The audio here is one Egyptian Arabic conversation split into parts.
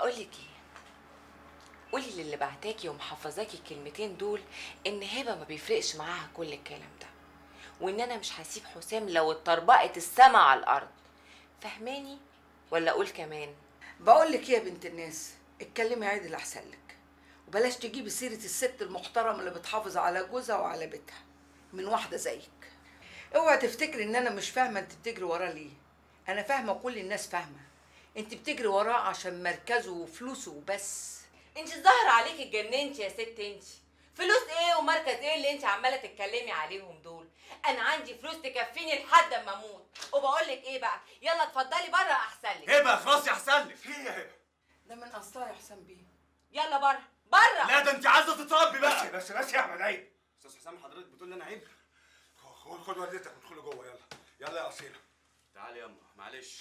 بقولك ايه قولي للي بعتاكي ومحفظاكي الكلمتين دول ان هبه ما بيفرقش معاها كل الكلام ده وان انا مش هسيب حسام لو اتطربقت السما على الارض فهماني ولا اقول كمان بقول لك يا بنت الناس اتكلمي عادل احسن لك وبلاش تجيبي سيره الست المحترمه اللي بتحافظ على جوزها وعلى بيتها من واحده زيك اوعي تفتكري ان انا مش فاهمه انت بتجري وراه ليه انا فاهمه كل الناس فاهمه انت بتجري وراه عشان مركزه وفلوسه وبس انت الظاهر عليك اتجننتي يا ست انت فلوس ايه ومركز ايه اللي انت عماله تتكلمي عليهم دول انا عندي فلوس تكفيني لحد اما اموت وبقول لك ايه بقى يلا اتفضلي بره احسن لك هبه خلاص يا حسن لك في ايه يا هبه ده من اصلها يا حسام بيه يلا بره بره لا ده انت عايزه تتربي بقى بس بس يا احمد عيب استاذ حسام حضرتك بتقول لي انا عيب خد خد والدتك وادخلوا جوه يلا يلا يا اصيله تعالي ياما معلش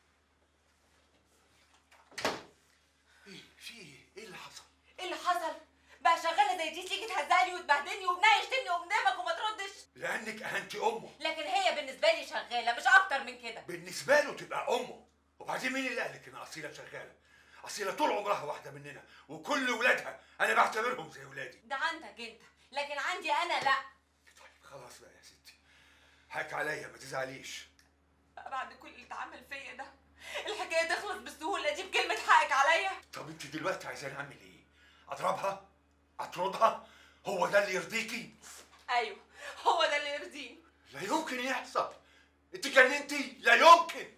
ايه في ايه ايه اللي حصل ايه اللي حصل بقى شغاله زي دي تيجي تهزقني وتبهدلني وابنها يشتمني قدامك وما تردش لانك اهنتي امه لكن هي بالنسبه لي شغاله مش اكتر من كده بالنسبه له تبقى امه وبعدين مين اللي قالك ان اصيله شغاله اصيله طول عمرها واحده مننا وكل ولادها انا بعتبرهم زي ولادي ده عندك انت لكن عندي انا لا طيب خلاص بقى يا ستي حك عليا ما تزعليش بقى بعد كل اللي اتعمل فيا ده الحكايه تخلص بالسهوله دي بكلمه حقك عليا طب انت دلوقتي عايزاني اعمل ايه اضربها اطردها هو ده اللي يرضيكي ايوه هو ده اللي يرضيني لا يمكن يحصل انت جننتي لا يمكن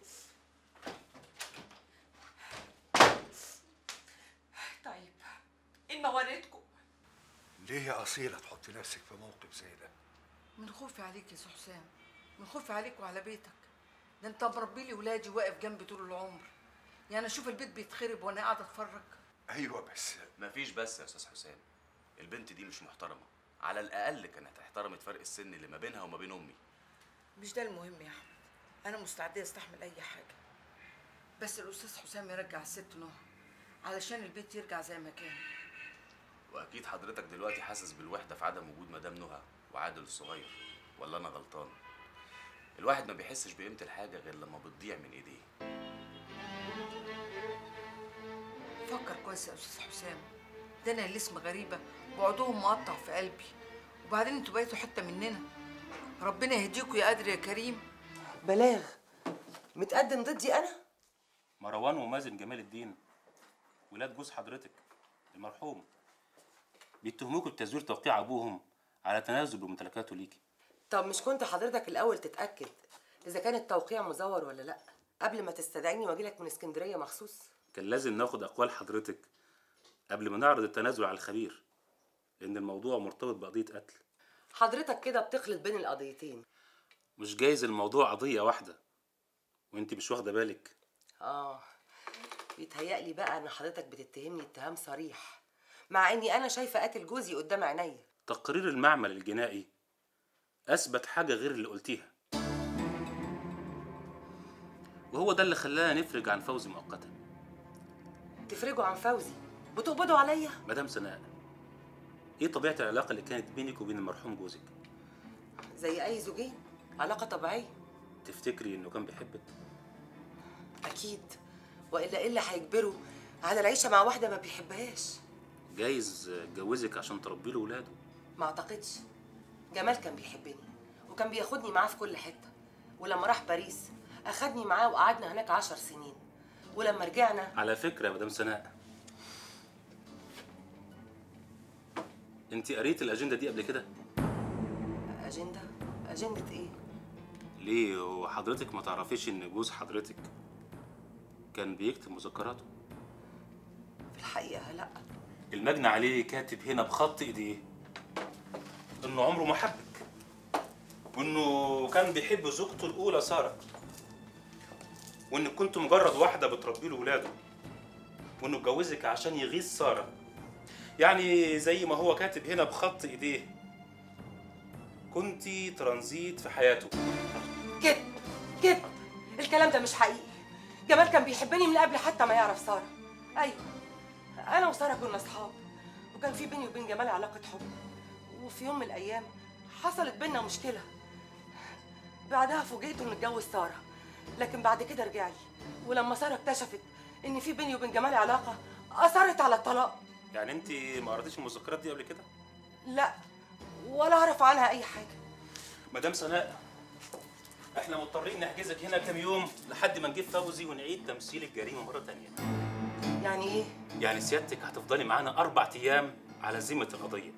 طيب ان ما وريتكم ليه يا اصيله تحطي نفسك في موقف زي ده من خوفي عليك يا سي حسام من خوفي عليك وعلى بيتك ده انت مربي لي ولادي واقف جنبي طول العمر يعني اشوف البيت بيتخرب وانا قاعده اتفرج ايوه بس مفيش بس يا استاذ حسام البنت دي مش محترمه على الاقل كانت احترمت فرق السن اللي ما بينها وما بين امي مش ده المهم يا احمد انا مستعده استحمل اي حاجه بس الاستاذ حسام يرجع الست نهى علشان البيت يرجع زي ما كان واكيد حضرتك دلوقتي حاسس بالوحده في عدم وجود مدام نهى وعادل الصغير ولا انا غلطان الواحد ما بيحسش بقيمه الحاجه غير لما بتضيع من ايديه فكر كويس يا استاذ حسام ده انا اللي اسم غريبه وعضوهم مقطع في قلبي وبعدين انتوا بقيتوا حته مننا ربنا يهديكوا يا قادر يا كريم بلاغ متقدم ضدي انا مروان ومازن جمال الدين ولاد جوز حضرتك المرحوم بيتهموكوا بتزوير توقيع ابوهم على تنازل بممتلكاته ليكي طب مش كنت حضرتك الاول تتاكد اذا كان التوقيع مزور ولا لا قبل ما تستدعيني واجيلك من اسكندريه مخصوص كان لازم ناخد اقوال حضرتك قبل ما نعرض التنازل على الخبير لان الموضوع مرتبط بقضيه قتل حضرتك كده بتخلط بين القضيتين مش جايز الموضوع قضيه واحده وانت مش واخده بالك اه بيتهيألي بقى ان حضرتك بتتهمني اتهام صريح مع اني انا شايفه قاتل جوزي قدام عينيا تقرير المعمل الجنائي اثبت حاجه غير اللي قلتيها وهو ده اللي خلانا نفرج عن فوزي مؤقتا تفرجوا عن فوزي بتقبضوا عليا مدام سناء ايه طبيعه العلاقه اللي كانت بينك وبين المرحوم جوزك زي اي زوجين علاقه طبيعيه تفتكري انه كان بيحبك اكيد والا ايه اللي هيجبره على العيشه مع واحده ما بيحبهاش جايز اتجوزك عشان تربي له ولاده ما اعتقدش جمال كان بيحبني وكان بياخدني معاه في كل حته ولما راح باريس اخدني معاه وقعدنا هناك عشر سنين ولما رجعنا على فكره يا مدام سناء انت قريت الاجنده دي قبل كده اجنده اجنده ايه ليه وحضرتك ما تعرفيش ان جوز حضرتك كان بيكتب مذكراته في الحقيقه لا المجني عليه كاتب هنا بخط ايديه انه عمره ما حبك وانه كان بيحب زوجته الاولى ساره وانك كنت مجرد واحده بتربي له ولاده وانه اتجوزك عشان يغيظ ساره يعني زي ما هو كاتب هنا بخط ايديه كنتي ترانزيت في حياته كذب كذب الكلام ده مش حقيقي جمال كان بيحبني من قبل حتى ما يعرف ساره ايوه انا وساره كنا اصحاب وكان في بيني وبين جمال علاقه حب وفي يوم من الايام حصلت بينا مشكله بعدها فوجئت انه اتجوز ساره لكن بعد كده رجع لي ولما ساره اكتشفت ان في بيني وبين جمال علاقه اصرت على الطلاق يعني انت ما قريتيش المذكرات دي قبل كده لا ولا اعرف عنها اي حاجه مدام سناء احنا مضطرين نحجزك هنا كام يوم لحد ما نجيب فوزي ونعيد تمثيل الجريمه مره تانية يعني ايه يعني سيادتك هتفضلي معانا اربع ايام على ذمه القضيه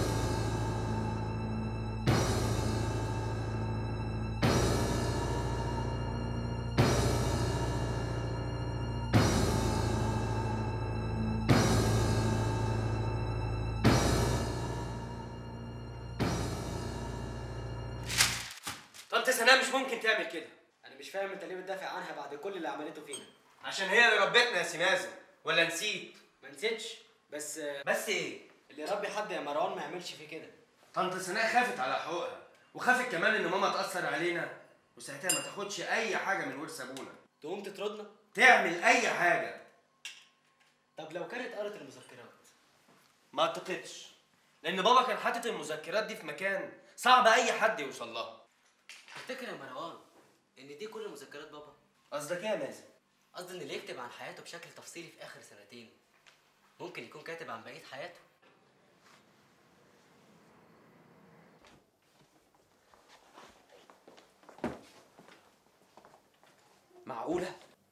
طنط سناء مش ممكن تعمل كده انا مش فاهم انت ليه بتدافع عنها بعد كل اللي عملته فينا عشان هي اللي ربتنا يا سي مازن ولا نسيت ما نسيتش بس بس ايه اللي يربي حد يا مروان ما يعملش فيه كده طنط سناء خافت على حقوقها وخافت كمان ان ماما تاثر علينا وساعتها ما تاخدش اي حاجه من ورث ابونا تقوم تطردنا تعمل اي حاجه طب لو كانت قرت المذكرات ما اعتقدش لان بابا كان حاطط المذكرات دي في مكان صعب اي حد يوصل لها تفتكر يا مروان ان دي كل مذكرات بابا قصدك ايه يا مازن قصدي ان اللي يكتب عن حياته بشكل تفصيلي في اخر سنتين ممكن يكون كاتب عن بقيه حياته معقوله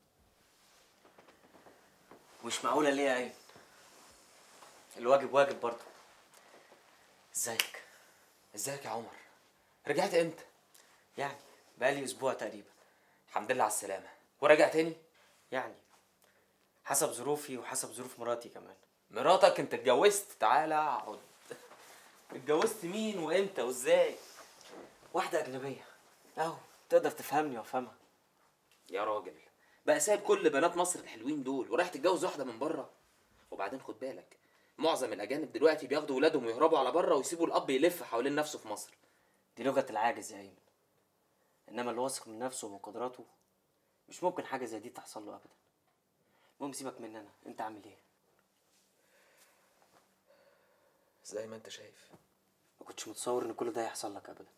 مش معقوله ليه يا ايمن الواجب واجب برضه ازيك ازيك يا عمر رجعت امتى يعني بقالي اسبوع تقريبا الحمد لله على السلامه وراجع تاني يعني حسب ظروفي وحسب ظروف مراتي كمان مراتك انت اتجوزت تعالى اقعد اتجوزت مين وامتى وازاي واحده اجنبيه اهو تقدر تفهمني وافهمها يا راجل بقى سايب كل بنات مصر الحلوين دول ورايح تتجوز واحده من بره وبعدين خد بالك معظم الاجانب دلوقتي بياخدوا ولادهم ويهربوا على بره ويسيبوا الاب يلف حوالين نفسه في مصر دي لغه العاجز يا ايمن انما اللي واثق من نفسه ومن قدراته مش ممكن حاجه زي دي تحصل له ابدا المهم سيبك مني انا انت عامل ايه زي ما انت شايف ما كنتش متصور ان كل ده يحصل لك ابدا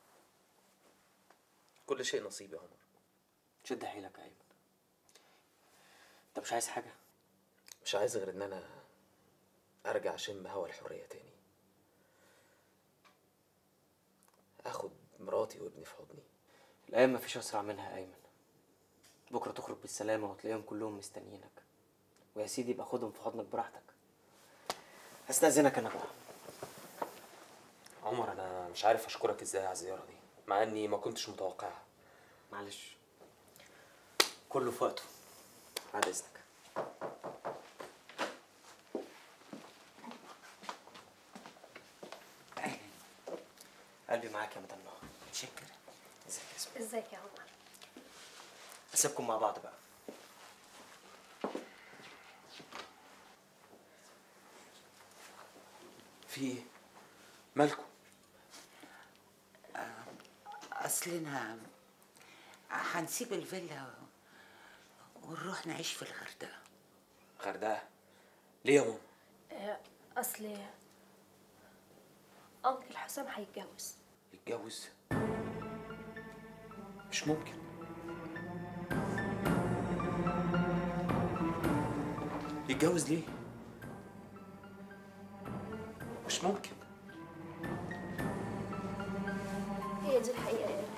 كل شيء نصيب يا عمر شد حيلك يا ايمن انت مش عايز حاجه مش عايز غير ان انا ارجع اشم هوا الحريه تاني اخد مراتي وابني في حضني الايام مفيش اسرع منها يا ايمن بكره تخرج بالسلامه وتلاقيهم كلهم مستنيينك ويا سيدي يبقى خدهم في حضنك براحتك استاذنك انا بقى عمر انا مش عارف اشكرك ازاي على الزياره دي مع اني ما كنتش متوقعها معلش كله في وقته بعد اذنك قلبي معاك يا مدام نهى متشكر ازيك يا اسماء ازيك يا عمر اسيبكم مع بعض بقى في ايه مالكم اصلنا هنسيب الفيلا ونروح نعيش في الغردقه غردقه ليه يا ماما آه، اصل انكل حسام هيتجوز يتجوز مش ممكن يتجوز ليه مش ممكن هي دي الحقيقه يا ايمن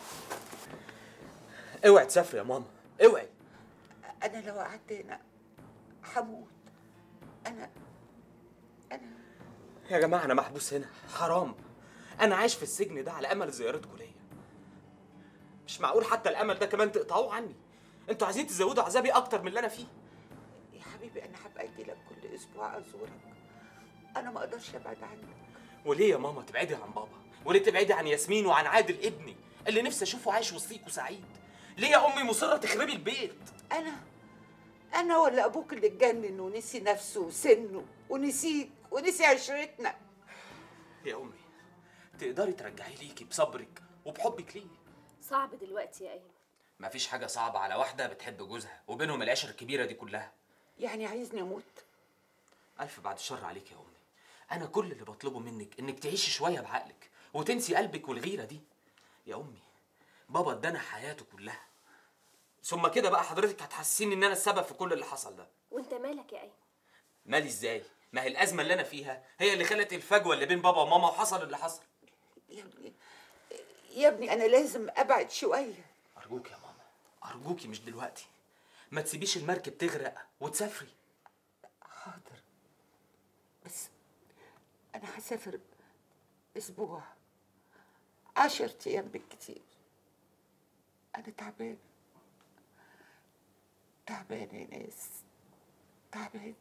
اوعي تسافري يا ماما اوعي انا لو قعدت هنا هموت انا انا يا جماعه انا محبوس هنا حرام انا عايش في السجن ده على امل زيارتكم ليا مش معقول حتى الامل ده كمان تقطعوه عني انتوا عايزين تزودوا عذابي اكتر من اللي انا فيه يا حبيبي انا هبقى اجي لك كل اسبوع ازورك انا ما اقدرش ابعد عنك وليه يا ماما تبعدي عن بابا وليه تبعدي عن ياسمين وعن عادل ابني اللي نفسي اشوفه عايش وسطيك وسعيد ليه يا امي مصره تخربي البيت انا انا ولا ابوك اللي اتجنن ونسي نفسه وسنه ونسيك ونسي عشرتنا يا امي تقدري ترجعي ليكي بصبرك وبحبك ليه صعب دلوقتي يا ايمن مفيش حاجه صعبه على واحده بتحب جوزها وبينهم العشره الكبيره دي كلها يعني عايزني اموت ألف بعد الشر عليك يا أمي أنا كل اللي بطلبه منك إنك تعيشي شوية بعقلك وتنسي قلبك والغيرة دي يا أمي بابا ادانا حياته كلها ثم كده بقى حضرتك هتحسسيني إن أنا السبب في كل اللي حصل ده وانت مالك يا ايمن مالي ازاي ما هي الازمه اللي انا فيها هي اللي خلت الفجوه اللي بين بابا وماما وحصل اللي حصل يا ابني يا ابني انا لازم ابعد شويه ارجوك يا ماما ارجوكي مش دلوقتي ما تسيبيش المركب تغرق وتسافري حاضر بس انا هسافر اسبوع عشرة ايام بالكتير انا تعبانه تعبانه يا ناس تعبانه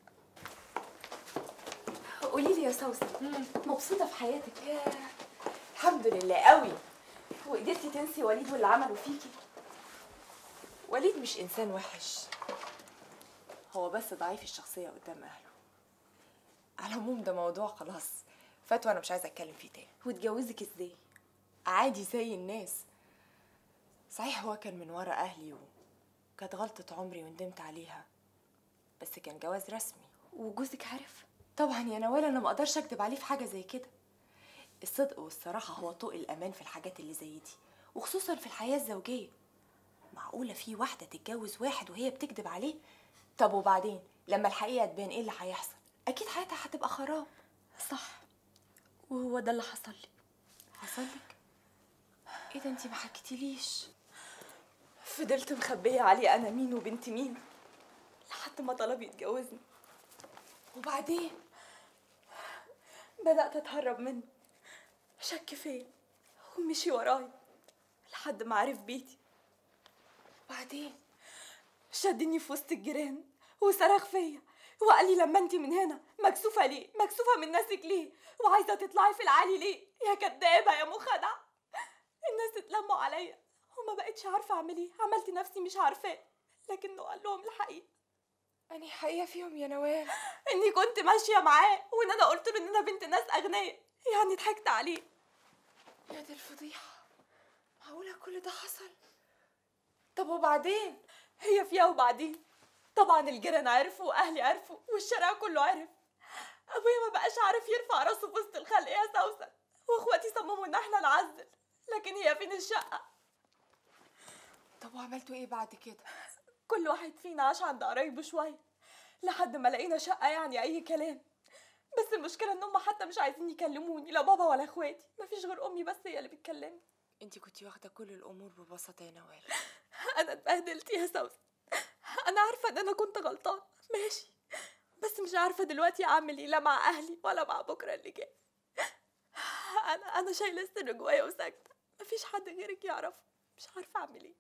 قولي لي يا سوسن مبسوطه في حياتك الحمد لله قوي وقدرتي تنسي وليد واللي عمله فيكي وليد مش انسان وحش هو بس ضعيف الشخصيه قدام اهله على العموم ده موضوع خلاص فات وانا مش عايزه اتكلم فيه تاني واتجوزك ازاي عادي زي الناس صحيح هو كان من ورا اهلي وكانت غلطه عمري وندمت عليها بس كان جواز رسمي وجوزك عارف طبعا يا نوال انا ما اقدرش اكدب عليه في حاجه زي كده الصدق والصراحه هو طوق الامان في الحاجات اللي زي دي وخصوصا في الحياه الزوجيه معقوله في واحده تتجوز واحد وهي بتكذب عليه طب وبعدين لما الحقيقه تبان ايه اللي هيحصل اكيد حياتها هتبقى خراب صح وهو ده اللي حصل لي حصل لك ايه ده انتي ما حكيتيليش فضلت مخبيه عليه انا مين وبنت مين لحد ما طلب يتجوزني وبعدين بدأت أتهرب منه شك فيا ومشي ورايا لحد ما عرف بيتي وبعدين شدني في وسط الجيران وصرخ فيا وقال لي لما انت من هنا مكسوفه ليه مكسوفه من ناسك ليه وعايزه تطلعي في العالي ليه يا كدابه يا مخدع الناس اتلموا عليا وما بقتش عارفه اعمل ايه عملت نفسي مش عارفاه لكنه قال لهم الحقيقه اني حقيقه فيهم يا نوال اني كنت ماشيه معاه وان انا قلت له ان انا بنت ناس اغنياء يعني ضحكت عليه يا دي الفضيحه معقوله كل ده حصل طب وبعدين هي فيها وبعدين طبعا الجيران عرفوا واهلي عرفوا والشارع كله عرف ابويا ما بقاش عارف يرفع راسه في وسط الخلق يا سوسن واخواتي صمموا ان احنا نعزل لكن هي فين الشقه طب وعملتوا ايه بعد كده كل واحد فينا عاش عند قرايبه شويه لحد ما لقينا شقه يعني اي كلام بس المشكله ان هم حتى مش عايزين يكلموني لا بابا ولا اخواتي مفيش غير امي بس هي اللي بتكلمني انت كنتي واخده كل الامور ببساطه يا نوال انا اتبهدلت يا سوسن انا عارفه ان انا كنت غلطان ماشي بس مش عارفه دلوقتي اعمل ايه لا مع اهلي ولا مع بكره اللي جاي انا انا شايله السر جوايا وساكته مفيش حد غيرك يعرفه مش عارفه اعمل ايه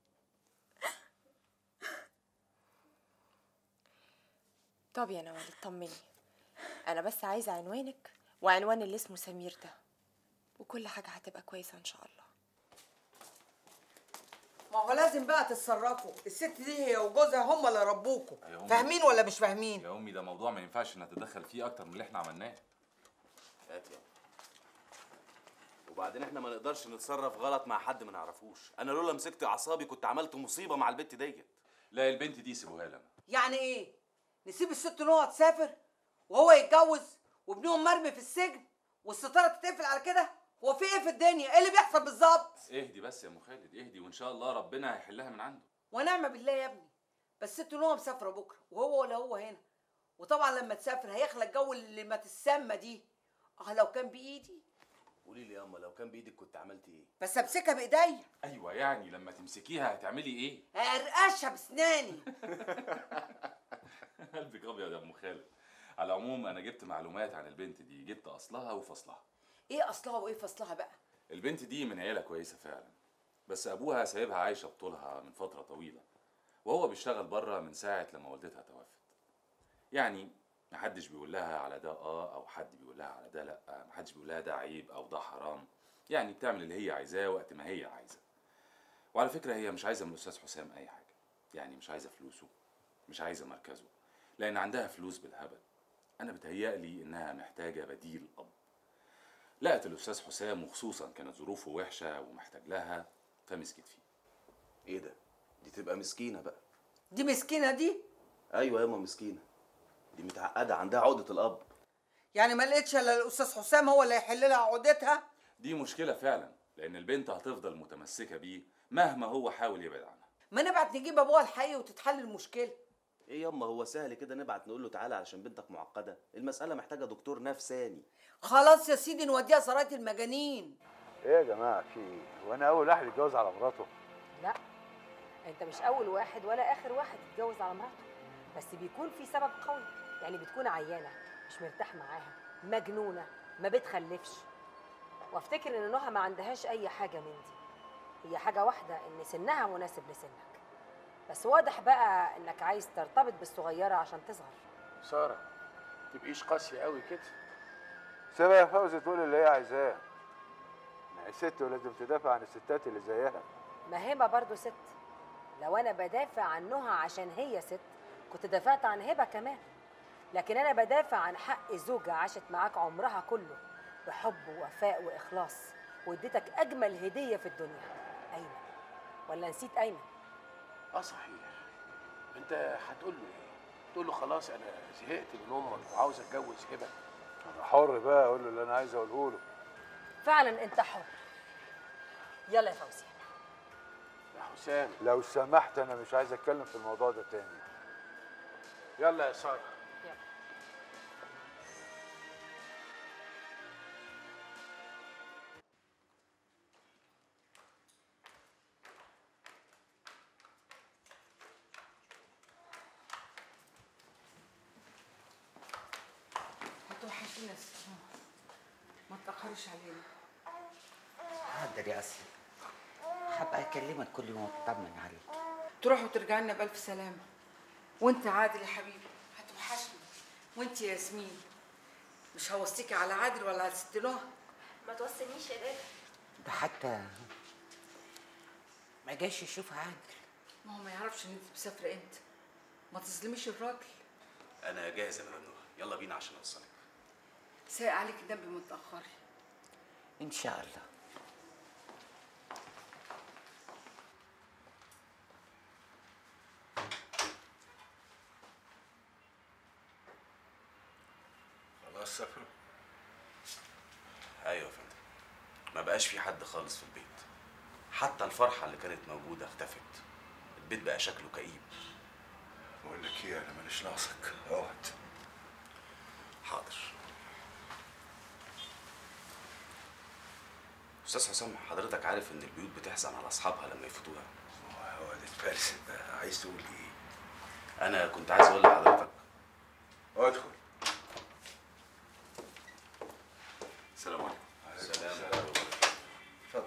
طب يا نوال اطمني انا بس عايزه عنوانك وعنوان اللي اسمه سمير ده وكل حاجه هتبقى كويسه ان شاء الله ما هو لازم بقى تتصرفوا الست دي هي وجوزها هم اللي ربوكوا يا أمي. فاهمين ولا مش فاهمين يا امي ده موضوع ما ينفعش نتدخل فيه اكتر من اللي احنا عملناه هات يلا وبعدين احنا ما نقدرش نتصرف غلط مع حد ما نعرفوش انا لولا مسكت اعصابي كنت عملت مصيبه مع البت ديت لا البنت دي سيبوها لنا يعني ايه نسيب الست نوع تسافر وهو يتجوز وابنهم مرمي في السجن والستاره تتقفل على كده هو في ايه في الدنيا ايه اللي بيحصل بالظبط اهدي بس يا ام خالد اهدي وان شاء الله ربنا هيحلها من عنده ونعم بالله يا ابني بس ست نوع مسافره بكره وهو ولا هو هنا وطبعا لما تسافر هيخلق جو اللي ما تسمى دي اه لو كان بايدي قولي لي ياما لو كان بايدك كنت عملت ايه بس امسكها بايديا ايوه يعني لما تمسكيها هتعملي ايه هرقشها بسناني قلبك ابيض يا ام خالد على العموم انا جبت معلومات عن البنت دي جبت اصلها وفصلها ايه اصلها وايه فصلها بقى البنت دي من عيله كويسه فعلا بس ابوها سايبها عايشه بطولها من فتره طويله وهو بيشتغل بره من ساعه لما والدتها توفت يعني محدش بيقول لها على ده اه او حد بيقول لها على ده لا محدش بيقول لها ده عيب او ده حرام يعني بتعمل اللي هي عايزاه وقت ما هي عايزه وعلى فكره هي مش عايزه من الاستاذ حسام اي حاجه يعني مش عايزه فلوسه مش عايزه مركزه لان عندها فلوس بالهبل انا بتهيألي انها محتاجه بديل اب لقت الاستاذ حسام وخصوصا كانت ظروفه وحشه ومحتاج لها فمسكت فيه ايه ده دي تبقى مسكينه بقى دي مسكينه دي ايوه ياما مسكينه دي متعقده عندها عقده الاب يعني ما لقيتش الا الاستاذ حسام هو اللي هيحل لها عقدتها دي مشكله فعلا لان البنت هتفضل متمسكه بيه مهما هو حاول يبعد عنها ما نبعت نجيب ابوها الحقيقي وتتحل المشكله ايه ياما هو سهل كده نبعت نقول له تعالى علشان بنتك معقده المساله محتاجه دكتور نفساني خلاص يا سيدي نوديها صلاة المجانين ايه يا جماعه في ايه وانا اول واحد يتجوز على مراته لا انت مش اول واحد ولا اخر واحد يتجوز على مراته بس بيكون في سبب قوي يعني بتكون عيانه مش مرتاح معاها مجنونه ما بتخلفش وافتكر ان نهى ما عندهاش اي حاجه من دي هي حاجه واحده ان سنها مناسب لسنك بس واضح بقى انك عايز ترتبط بالصغيره عشان تصغر ساره تبقيش قاسيه قوي كده سيبها يا فوزي تقول اللي هي عايزاه ما هي ست ولازم تدافع عن الستات اللي زيها ما هبه برضه ست لو انا بدافع عن نهى عشان هي ست كنت دافعت عن هبه كمان لكن انا بدافع عن حق زوجه عاشت معاك عمرها كله بحب ووفاء واخلاص واديتك اجمل هديه في الدنيا ايمن ولا نسيت ايمن اه صحيح انت هتقول له ايه تقول له خلاص انا زهقت من امك وعاوز اتجوز هبه انا حر بقى اقول له اللي انا عايز اقوله له فعلا انت حر يلا يا فوزي يا حسام لو سمحت انا مش عايز اتكلم في الموضوع ده تاني يلا يا ساره هتوحشينا يا ست ما تأخرش علينا حاضر يا أصل هبقى أكلمك كل يوم وأطمن عليك تروح وترجع لنا بألف سلامة وانت عادل يا حبيبي هتوحشني وانت يا ياسمين مش هوصيكي على عادل ولا على ست نهى ما توصلنيش يا دادا ده حتى ما جاش يشوف عادل ما هو ما يعرفش ان انت مسافره امتى ما تظلميش الراجل انا جاهز يا ممنوع يلا بينا عشان اوصلك سايق عليك النبي ما تاخري إن شاء الله خلاص سافروا ايوه يا فندم ما بقاش في حد خالص في البيت حتى الفرحه اللي كانت موجوده اختفت البيت بقى شكله كئيب بقول لك ايه انا ماليش ناقصك اقعد حاضر استاذ حسام حضرتك عارف ان البيوت بتحزن على اصحابها لما يفوتوها هو ده الفارس بقى عايز تقول ايه انا كنت عايز اقول لحضرتك ادخل السلام عليكم سلام اتفضل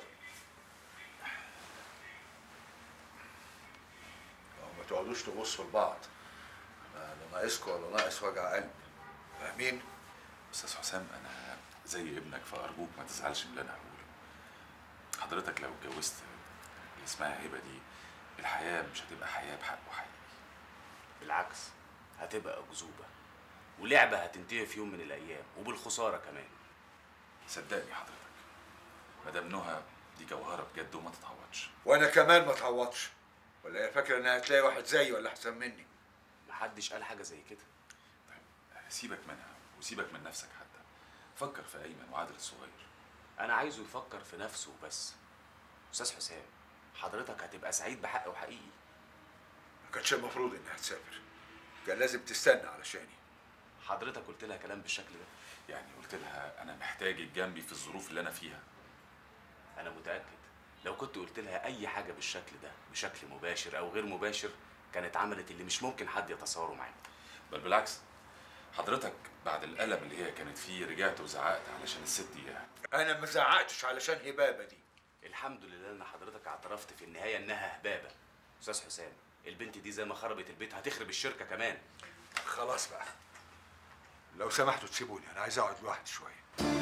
ما تقعدوش تبصوا لبعض انا لا ناقصكم ولا ناقص وجع قلب فاهمين؟ استاذ حسام انا زي ابنك فارجوك ما تزعلش من اللي انا هقوله حضرتك لو اتجوزت اللي اسمها هبه دي الحياه مش هتبقى حياه بحق وحقيقي بالعكس هتبقى أكذوبة ولعبة هتنتهي في يوم من الأيام وبالخسارة كمان صدقني حضرتك مدام نهى دي جوهره بجد وما تتعوضش وانا كمان ما اتعوضش ولا هي فاكره انها هتلاقي واحد زيي ولا احسن مني محدش قال حاجة زي كده سيبك منها وسيبك من نفسك حتى فكر في ايمن وعادل الصغير أنا عايزه يفكر في نفسه وبس أستاذ حسام حضرتك هتبقى سعيد بحق وحقيقي ما كانش المفروض انها تسافر كان لازم تستنى علشاني حضرتك قلت لها كلام بالشكل ده يعني قلت لها انا محتاجك جنبي في الظروف اللي انا فيها أنا متأكد لو كنت قلت لها أي حاجة بالشكل ده بشكل مباشر أو غير مباشر كانت عملت اللي مش ممكن حد يتصوره معاك بل بالعكس حضرتك بعد الألم اللي هي كانت فيه رجعت وزعقت علشان الست دي انا ما زعقتش علشان هبابه دي الحمد لله ان حضرتك اعترفت في النهايه انها هبابه استاذ حسام البنت دي زي ما خربت البيت هتخرب الشركه كمان خلاص بقى لو سمحتوا تسيبوني انا عايز اقعد لوحدي شويه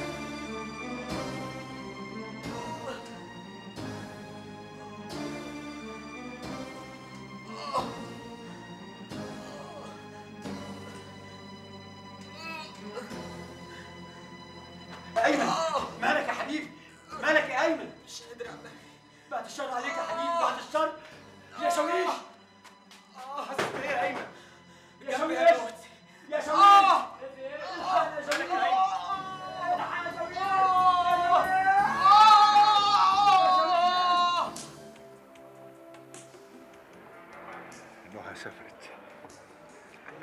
ايمن مالك يا حبيبي مالك يا ايمن مش قادر بعد الشر عليك يا حبيبي بعد الشر يا شويش حاسس بايه يا ايمن يا شويش يا شويش يا شويش يا ايمن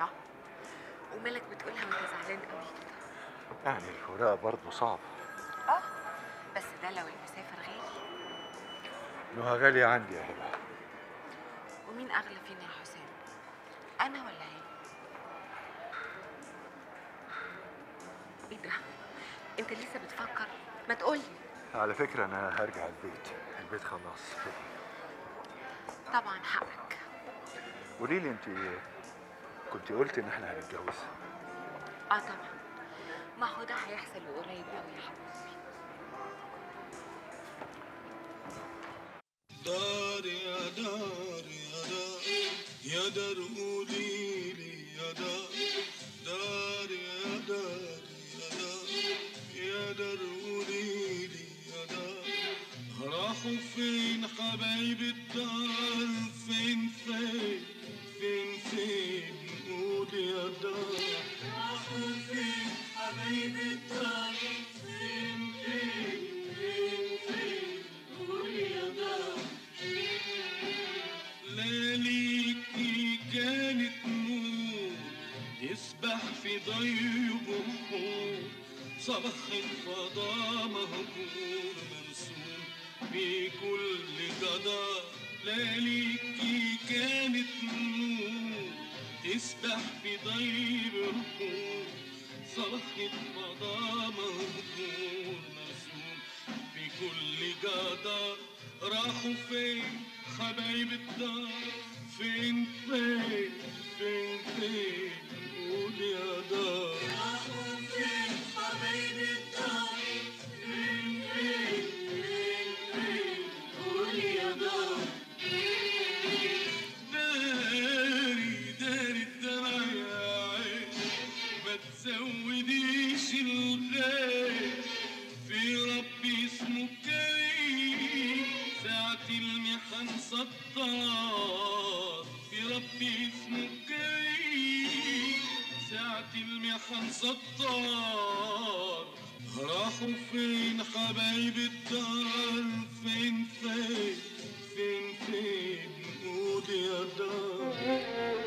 الله ومالك بتقولها وانت زعلان قوي كده يعني الفراق برضه صعب اه بس ده لو المسافر غالي نهى غالية عندي يا هبة ومين اغلى فينا يا حسام انا ولا هي ايه ده انت لسه بتفكر ما تقولي على فكرة أنا هرجع البيت البيت خلاص فضي طبعا حقك قولي لي أنت كنت قلت إن إحنا هنتجوز اه طبعا ما هو ده هيحصل قريب قوي يا حبيبي دار يا دار يا دار يا دار قولي لي يا دار دار يا دار يا دار يا دار قولي لي يا دار راحوا فين حبايب الدار فين فين فين فين قول يا دار راحوا فين حبايب الدار فين فين فين فين قول يا دار لياليكي كانت نور يسبح في ضي بحور صباح الفضاء مهجور مرسوم بكل جدار لياليكي كانت نور تسبح في ضي بحور صباح الفضاء مهجور مرسوم بكل جدار راحوا فين حبايب الدار فين فين فين فين قول يا دار راحوا فين حبايب الدار فين فين فين فين قول يا دار داري داري الدمع يا عين ما تزوديش الغاية في ربي اسمه كريم ساعة المحن ستار في ربي اسمه كريم ساعة المحن ستار راحوا فين حبايب الدار فين فين فين فين قول يا دار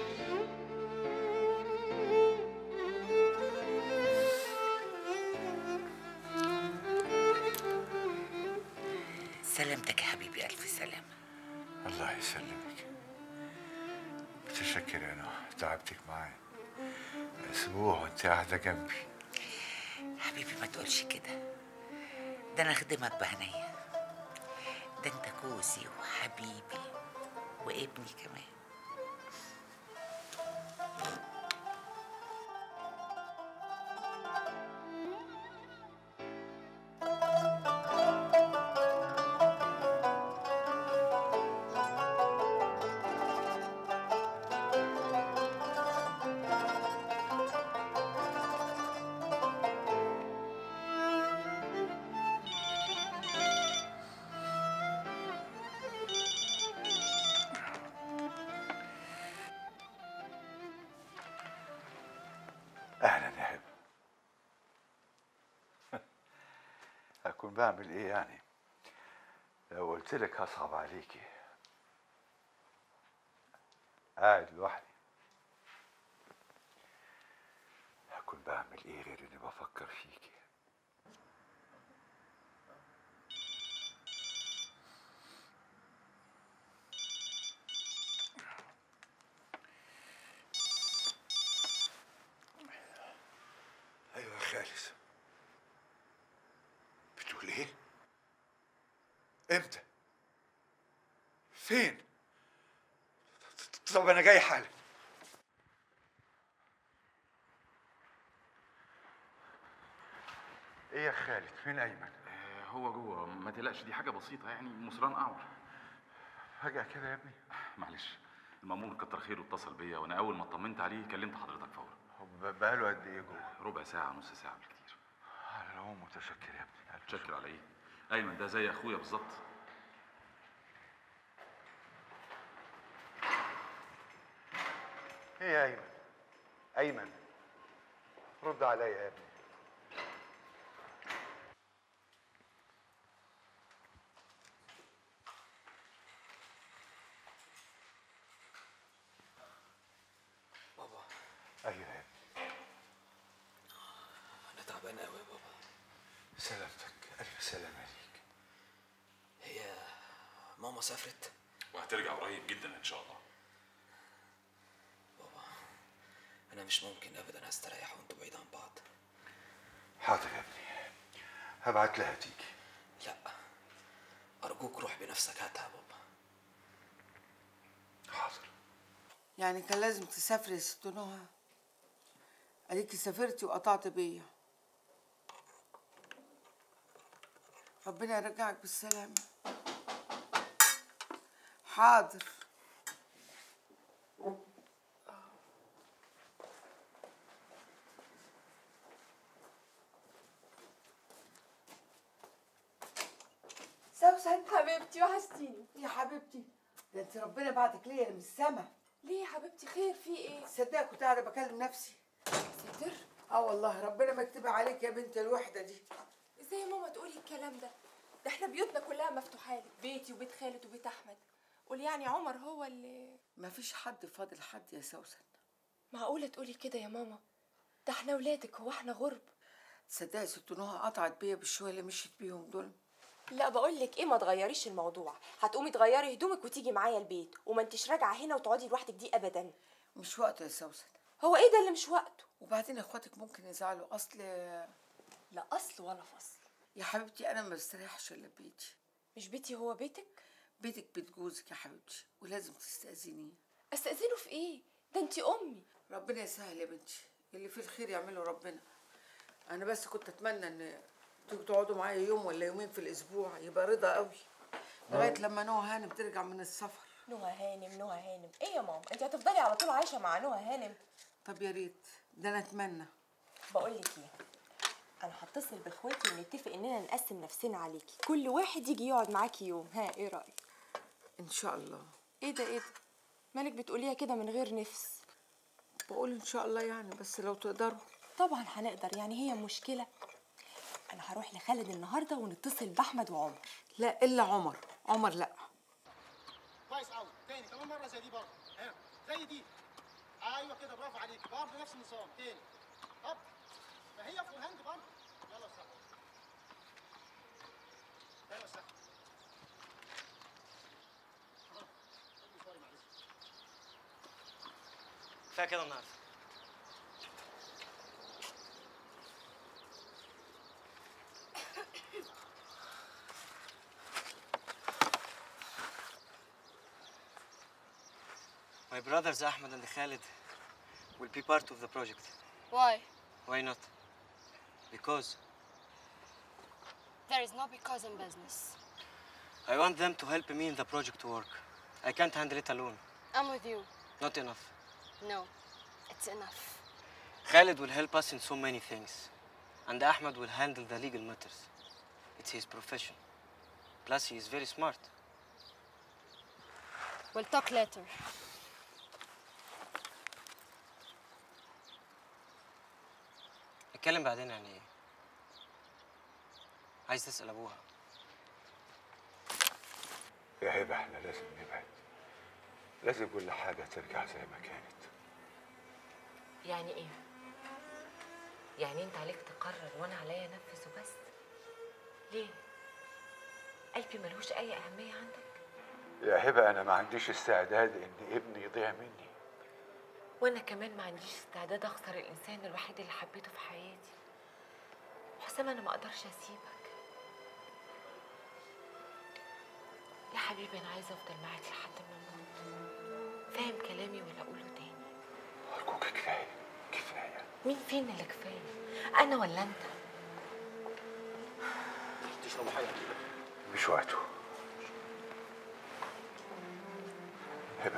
سلامتك يا حبيبي ألف سلامة الله يسلمك متشكر يا نهى تعبتك معايا أسبوع وأنت قاعدة جنبي حبيبي ما تقولش كده ده أنا أخدمك بهنية ده أنت كوزي وحبيبي وابني كمان أهلا يا هبة أكون بعمل إيه يعني لو قلت لك هصعب عليكي قاعد لوحدي هكون بعمل إيه غير إني بفكر فيكي أيوة يا خالد بتقول إيه؟ إمتى؟ فين؟ طب أنا جاي حالا إيه يا خالد؟ فين أيمن؟ هو جوه ما تقلقش دي حاجه بسيطه يعني مصران اعور فجأة كده يا ابني معلش المأمور كتر خيره اتصل بيا وانا اول ما اطمنت عليه كلمت حضرتك فورا هو بقاله قد إيه جوه؟ ربع ساعه نص ساعه بالكتير على العموم متشكر يا ابني متشكر على ايه ايمن ده زي اخويا بالظبط إيه يا أيمن؟ أيمن رد عليا يا ابني بابا سافرت وهترجع قريب جدا ان شاء الله انا مش ممكن ابدا استريح وانتوا بعيد عن بعض حاضر يا ابني هبعت لها تيجي لا ارجوك روح بنفسك هاتها يا بابا حاضر يعني كان لازم تسافري يا ست نهى اديكي سافرتي وقطعت بيا ربنا يرجعك بالسلامة حاضر سوسن حبيبتي وحشتيني يا حبيبتي ده انت ربنا بعتك ليا من السما ليه يا حبيبتي خير في ايه تصدقي كنت قاعده بكلم نفسي ستر اه والله ربنا ما يكتبها عليك يا بنت الوحده دي ازاي يا ماما تقولي الكلام ده ده احنا بيوتنا كلها مفتوحه لك بيتي وبيت خالد وبيت احمد قول يعني عمر هو اللي ما فيش حد فاضل حد يا سوسن معقوله تقولي كده يا ماما ده احنا ولادك هو احنا غرب تصدقي يا ست نهى قطعت بيا بالشويه اللي مشيت بيهم دول لا بقول لك ايه ما تغيريش الموضوع هتقومي تغيري هدومك وتيجي معايا البيت وما انتش راجعه هنا وتقعدي لوحدك دي ابدا مش وقته يا سوسن هو ايه ده اللي مش وقته وبعدين اخواتك ممكن يزعلوا اصل لا اصل ولا فصل يا حبيبتي انا ما بستريحش الا بيتي مش بيتي هو بيتك بيتك بيت جوزك يا حبيبتي ولازم تستأذنيه استاذنه في ايه ده انت امي ربنا يسهل يا بنتي اللي فيه الخير يعمله ربنا انا بس كنت اتمنى ان تيجوا تقعدوا معايا يوم ولا يومين في الاسبوع يبقى رضا قوي لغايه لما نوى هانم ترجع من السفر نهى هانم نهى هانم ايه يا ماما انت هتفضلي على طول عايشه مع نهى هانم طب يا ريت ده انا اتمنى بقول لك ايه انا هتصل باخواتي ونتفق اننا نقسم نفسنا عليكي كل واحد يجي يقعد معاكي يوم ها ايه رايك ان شاء الله ايه ده ايه ده مالك بتقوليها كده من غير نفس بقول ان شاء الله يعني بس لو تقدروا طبعا هنقدر يعني هي مشكله انا هروح لخالد النهارده ونتصل باحمد وعمر لا الا عمر عمر لا كويس قوي تاني كمان مره زي دي برضه ها زي دي ايوه كده برافو عليك برضه نفس النظام تاني هوب ما هي فول هاند برضه يلا صح ايوه صح كفايه كده النهارده My brothers Ahmed and Khalid will be part of the project. Why? Why not? Because There is no because in business. I want them to help me in the project to work. I can't handle it alone. I'm with you. Not enough. No, it's enough. Khalid will help us in so many things. And Ahmed will handle the legal matters. It's his profession. Plus, he is very smart. We'll talk later. نتكلم بعدين يعني ايه؟ عايز تسأل أبوها يا هبه احنا لازم نبعد لازم كل حاجه ترجع زي ما كانت يعني ايه يعني انت عليك تقرر وانا عليا انفذ وبس ليه قلبي ملوش اي اهميه عندك يا هبه انا ما عنديش استعداد ان ابني يضيع مني وانا كمان ما عنديش استعداد اخسر الانسان الوحيد اللي حبيته في حياتي حسام انا ما اقدرش اسيبك يا حبيبي انا عايزه افضل معاك لحد ما اموت فاهم كلامي ولا اقوله تاني ارجوك كفايه كفايه مين فينا اللي كفايه انا ولا انت تشرب حاجه مش وقته هبه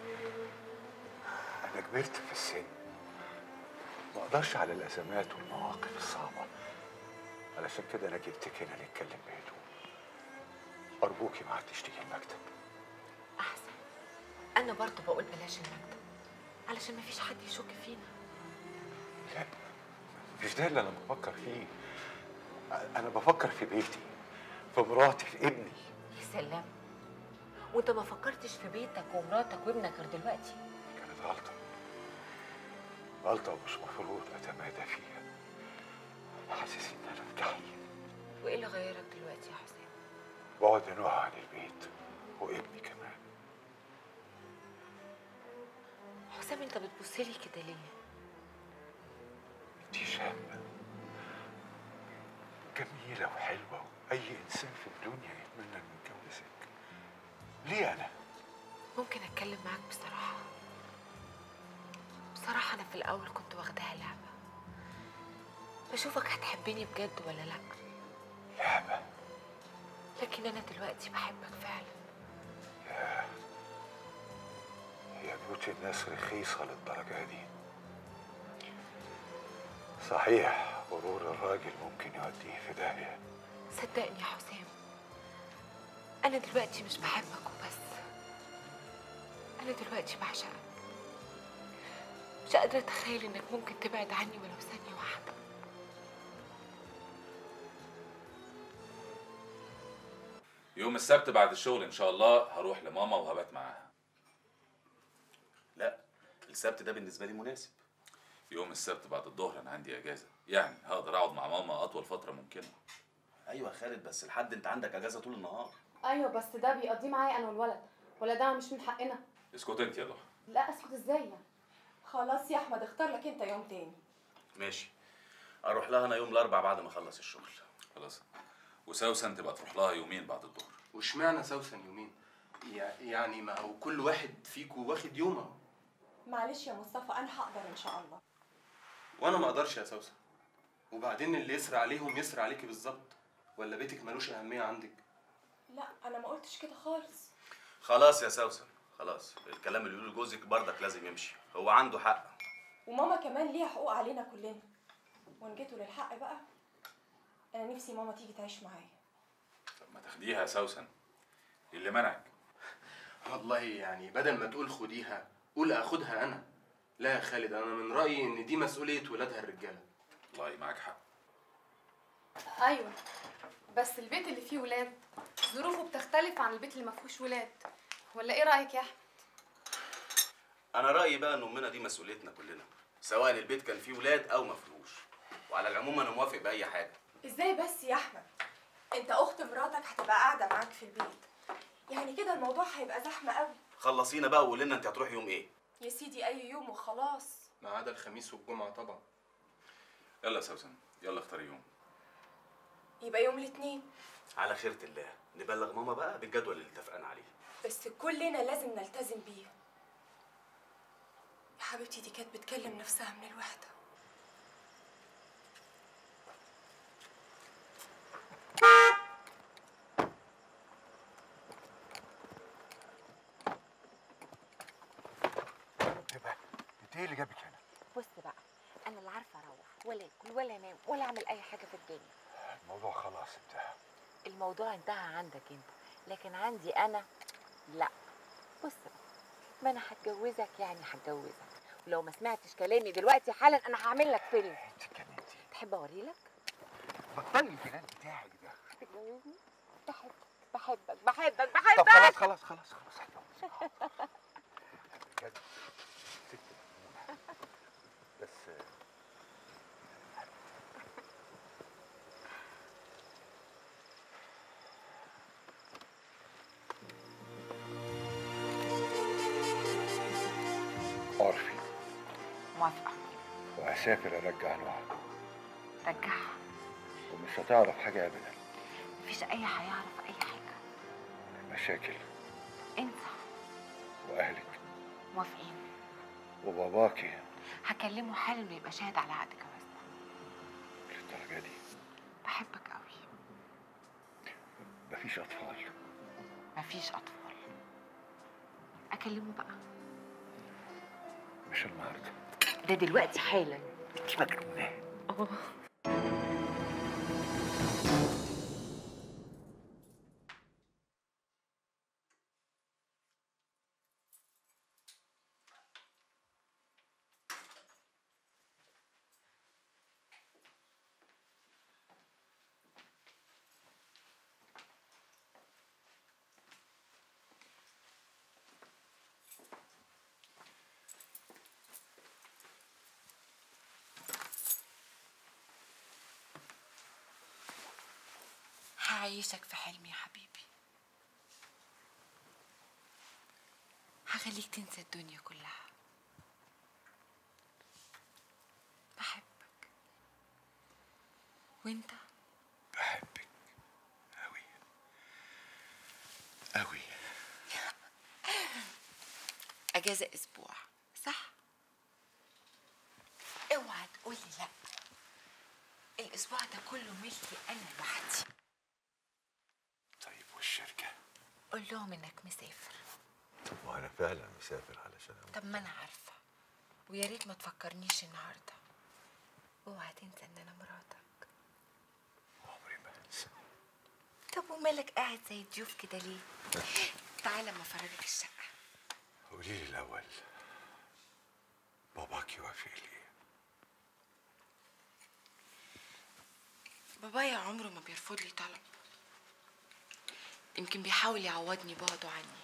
انا كبرت في السن ما اقدرش على الازمات والمواقف الصعبه علشان كده انا جبتك هنا نتكلم بهدوء ارجوكي ما عدتش تيجي المكتب احسن انا برضه بقول بلاش المكتب علشان مفيش حد يشك فينا لا مش ده اللي انا بفكر فيه انا بفكر في بيتي في مراتي في ابني يا سلام وانت ما فكرتش في بيتك ومراتك وابنك غير دلوقتي كانت غلطه غلطه ومش مفروض اتمادى فيها حاسس ان انا في جحيم وايه اللي غيرك دلوقتي يا حسام بعد نوع عن البيت وابني كمان حسام انت بتبصلي كده ليه انتي شابة جميلة وحلوة وأي إنسان في الدنيا يتمنى إنه يتجوزك ليه أنا؟ ممكن اتكلم معاك بصراحه بصراحه انا في الاول كنت واخداها لعبه بشوفك هتحبني بجد ولا لا لعبة لكن انا دلوقتي بحبك فعلا ياه هي بيوت الناس رخيصة للدرجة دي صحيح غرور الراجل ممكن يوديه في داهية صدقني يا حسام انا دلوقتي مش بحبك وبس انا دلوقتي بعشقك مش قادره اتخيل انك ممكن تبعد عني ولو ثانيه واحده يوم السبت بعد الشغل ان شاء الله هروح لماما وهبات معاها لا السبت ده بالنسبه لي مناسب يوم السبت بعد الظهر انا عندي اجازه يعني هقدر اقعد مع ماما اطول فتره ممكنه ايوه يا خالد بس لحد انت عندك اجازه طول النهار ايوه بس ده بيقضيه معايا انا والولد ولا ده مش من حقنا اسكت انت يا ضحى لا اسكت ازاي يعني خلاص يا احمد اختار لك انت يوم تاني ماشي اروح لها انا يوم الاربع بعد ما اخلص الشغل خلاص وسوسن تبقى تروح لها يومين بعد الظهر واشمعنى سوسن يومين يع- يعني ما هو كل واحد فيكو واخد يوم اهو معلش يا مصطفى انا هقدر ان شاء الله وانا ما اقدرش يا سوسن وبعدين اللي يسرى عليهم يسرى عليكي بالظبط ولا بيتك ملوش اهميه عندك لا انا ما قلتش كده خالص خلاص يا سوسن خلاص الكلام اللي بيقوله جوزك بردك لازم يمشي هو عنده حق وماما كمان ليها حقوق علينا كلنا وان جيتوا للحق بقى انا نفسي ماما تيجي تعيش معايا طب ما تاخديها يا سوسن اللي منعك والله يعني بدل ما تقول خديها قول اخدها انا لا يا خالد انا من رايي ان دي مسؤوليه ولادها الرجاله والله معاك حق ايوه بس البيت اللي فيه ولاد ظروفه بتختلف عن البيت اللي ما فيهوش ولاد ولا ايه رايك يا احمد انا رايي بقى ان امنا دي مسؤوليتنا كلنا سواء البيت كان فيه ولاد او ما فيهوش وعلى العموم انا موافق باي حاجه ازاي بس يا احمد انت اخت مراتك هتبقى قاعده معاك في البيت يعني كده الموضوع هيبقى زحمه قوي خلصينا بقى وقولي لنا انت هتروح يوم ايه يا سيدي اي يوم وخلاص ما عدا الخميس والجمعه طبعا يلا يا سوسن يلا اختاري يوم يبقى يوم الاثنين على خيرة الله نبلغ ماما بقى بالجدول اللي اتفقنا عليه بس كلنا لازم نلتزم بيه يا حبيبتي دي كانت بتكلم نفسها من الوحده انت ايه اللي جابك هنا؟ بص بقى انا لا عارفه اروح ولا اكل ولا انام ولا اعمل اي حاجه في الدنيا الموضوع خلاص انتهى الموضوع انتهى عندك انت لكن عندي انا لا بص بقى ما انا هتجوزك يعني هتجوزك ولو ما سمعتش كلامي دلوقتي حالا انا هعمل لك فيلم تحب اوريلك بطلي الجنان بتاعك ده تتجوزني بحبك بحبك بحبك بحبك طب خلاص خلاص خلاص خلاص بجد ست مجنونة. بس عرفي موافقه وهسافر ارجع نوع رجعها ومش هتعرف حاجة ابدا مفيش اي هيعرف اي حاجه مشاكل انت واهلك موافقين وباباكي هكلمه حالا انه يبقى شاهد على عقد جوازنا للدرجة دي بحبك قوي مفيش اطفال مفيش اطفال اكلمه بقى مش النهارده ده دلوقتي حالا انت مجنونة اه هعيشك في حلمي يا حبيبي تخليك تنسى الدنيا كلها بحبك وانت بحبك أوي أوي اجازه اسبوع صح اوعى تقولي لا الاسبوع ده كله ملكي انا لوحدي طيب والشركة قول لهم انك مسافر طب ما أنا فعلا مسافر علشان طب ما انا عارفه ويا ريت ما تفكرنيش النهارده اوعى تنسى ان انا مراتك عمري ما أنسى طب ومالك قاعد زي الضيوف كده ليه تعالى اما افرجك الشقه قولي لي الأول باباك يوافق لي بابايا عمره ما بيرفض لي طلب يمكن بيحاول يعوضني بعده عني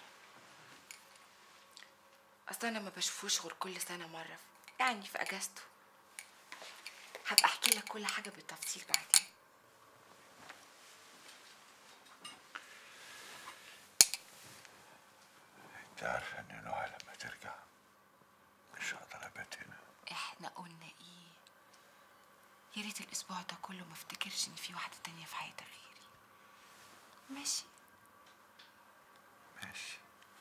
اصل انا ما بشوفوش غير كل سنه مره يعني في اجازته هبقى احكي لك كل حاجه بالتفصيل بعدين أنت عارفة إن نوع لما ترجع مش هقدر أبات هنا احنا قلنا ايه يا ريت الاسبوع ده كله ما افتكرش ان في واحده تانية في حياتي غيري ماشي ماشي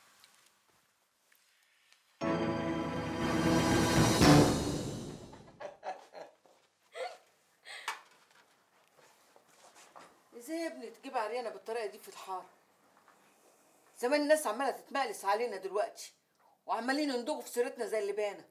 ازاي يا ابني تجيب عريانه بالطريقه دي في الحاره زمان الناس عماله تتمقلس علينا دلوقتي وعمالين يندغوا في سيرتنا زي اللبانه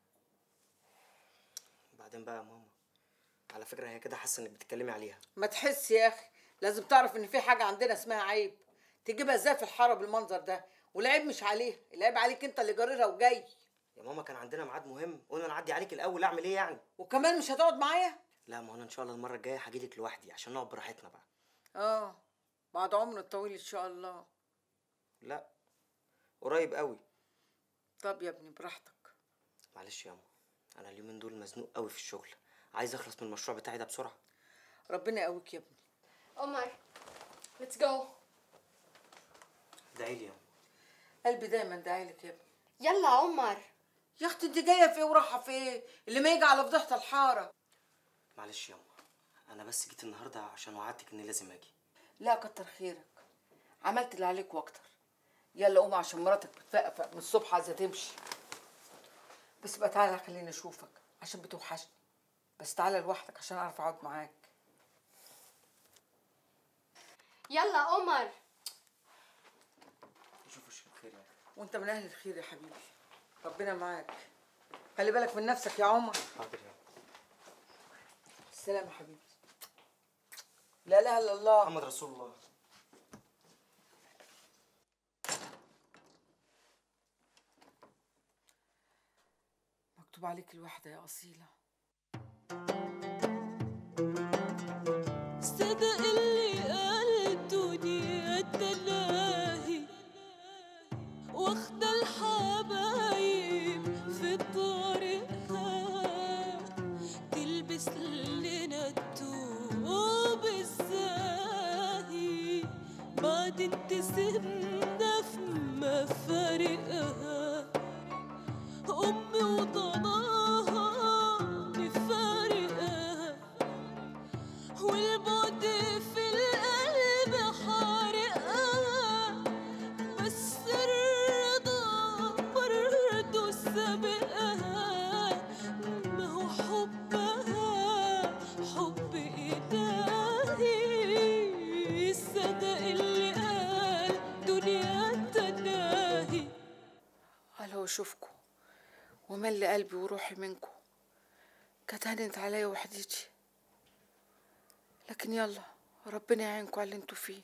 بعدين بقى يا ماما على فكره هي كده حاسه انك بتتكلمي عليها ما تحس يا اخي لازم تعرف ان في حاجه عندنا اسمها عيب تجيبها ازاي في الحاره بالمنظر ده والعيب مش عليها العيب عليك انت اللي جاررها وجاي يا ماما كان عندنا ميعاد مهم قلنا نعدي عليك الاول اعمل ايه يعني وكمان مش هتقعد معايا لا ما هو انا ان شاء الله المره الجايه هجيلك لوحدي عشان نقعد براحتنا بقى اه بعد عمر الطويل ان شاء الله لا قريب قوي طب يا ابني براحتك معلش يا ماما انا اليومين دول مزنوق قوي في الشغل عايز اخلص من المشروع بتاعي ده بسرعه ربنا يقويك يا ابني عمر let's go ادعي لي يا ماما قلبي دايما داعيلك يا ابني يلا عمر يا اختي انت جايه في ايه ورايحه في ايه اللي ما يجي على فضيحه الحاره معلش يا ماما انا بس جيت النهارده عشان وعدتك اني لازم اجي لا كتر خيرك عملت اللي عليك واكتر يلا قوم عشان مراتك بتفقفق من الصبح عايزه تمشي بس بقى تعالى خليني اشوفك عشان بتوحشني بس تعالى لوحدك عشان اعرف اقعد معاك يلا عمر شوف وشك خير يا وانت من اهل الخير يا حبيبي ربنا معاك خلي بالك من نفسك يا عمر حاضر يا السلام يا حبيبي لا اله الا الله محمد رسول الله مكتوب عليك الوحده يا اصيله صدق اللي قال الدنيا تلاهي واخدة الحبايب في طريقها تلبس لنا التوب الزاهي بعدين تسيبنا في مفارقها أمي وضناها نفارقها والبعد في القلب حارقها بس الرضا برضه سابقها ما هو حبها حب إلهي صدق اللي قال دنيا تناهي قال هو اشوفكم ومل قلبي وروحي منكم كانت هنت عليا وحدتي لكن يلا ربنا يعينكم على اللي انتوا فيه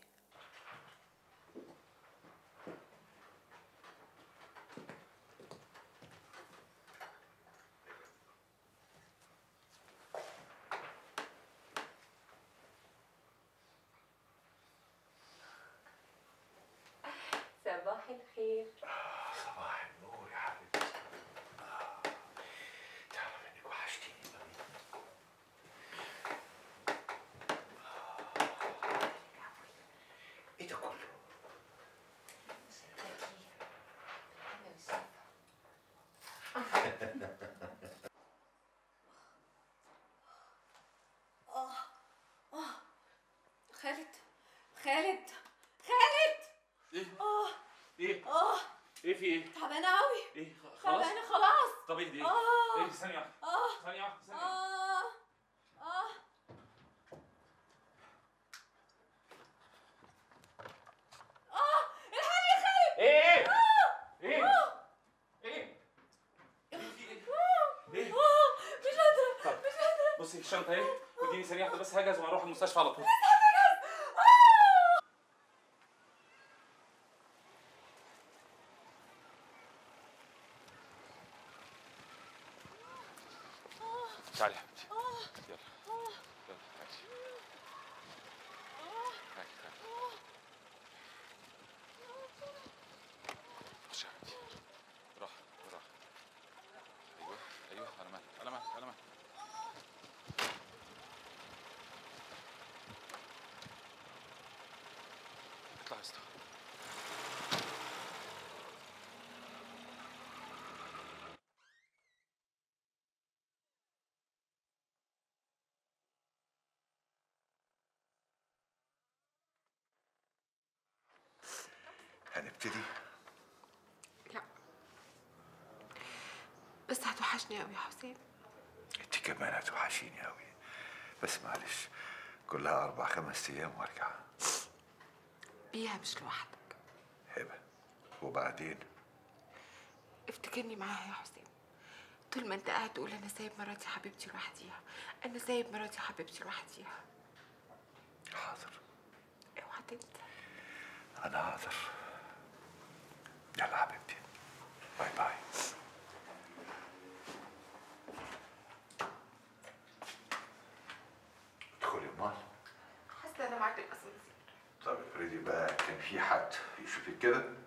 صباح الخير صباح النور يا حبيبتي آه، تعرف انك وحشتيني قوي ايه ثانيه واحده اه ثانيه واحده ثانيه اه اه اه الحقني يا خالد ايه ايه ايه ايه ايه مش قادره طب مش قادره بصي الشنطه اهي اديني ثانيه واحده بس هجهز وهروح المستشفى على طول تعالي يا حبيبتي يلا يلا تعالي تعالي تعالي خش يا حبيبتي راح راح ايوه ايوه على مهلك على مهلك على مهلك اطلع يا اسطى هنبتدي لا بس هتوحشني قوي يا حسام انت كمان هتوحشيني قوي بس معلش كلها اربع خمس ايام وارجع بيها مش لوحدك هبه وبعدين افتكرني معاها يا حسام طول ما انت قاعد تقول انا سايب مراتي حبيبتي لوحديها انا سايب مراتي حبيبتي لوحديها حاضر اوعى تنسى انا حاضر يلا حبيبتي باي باي ادخلي امال حاسه انا معاك الاسانسير طب افرضي بقى كان في حد يشوفك كده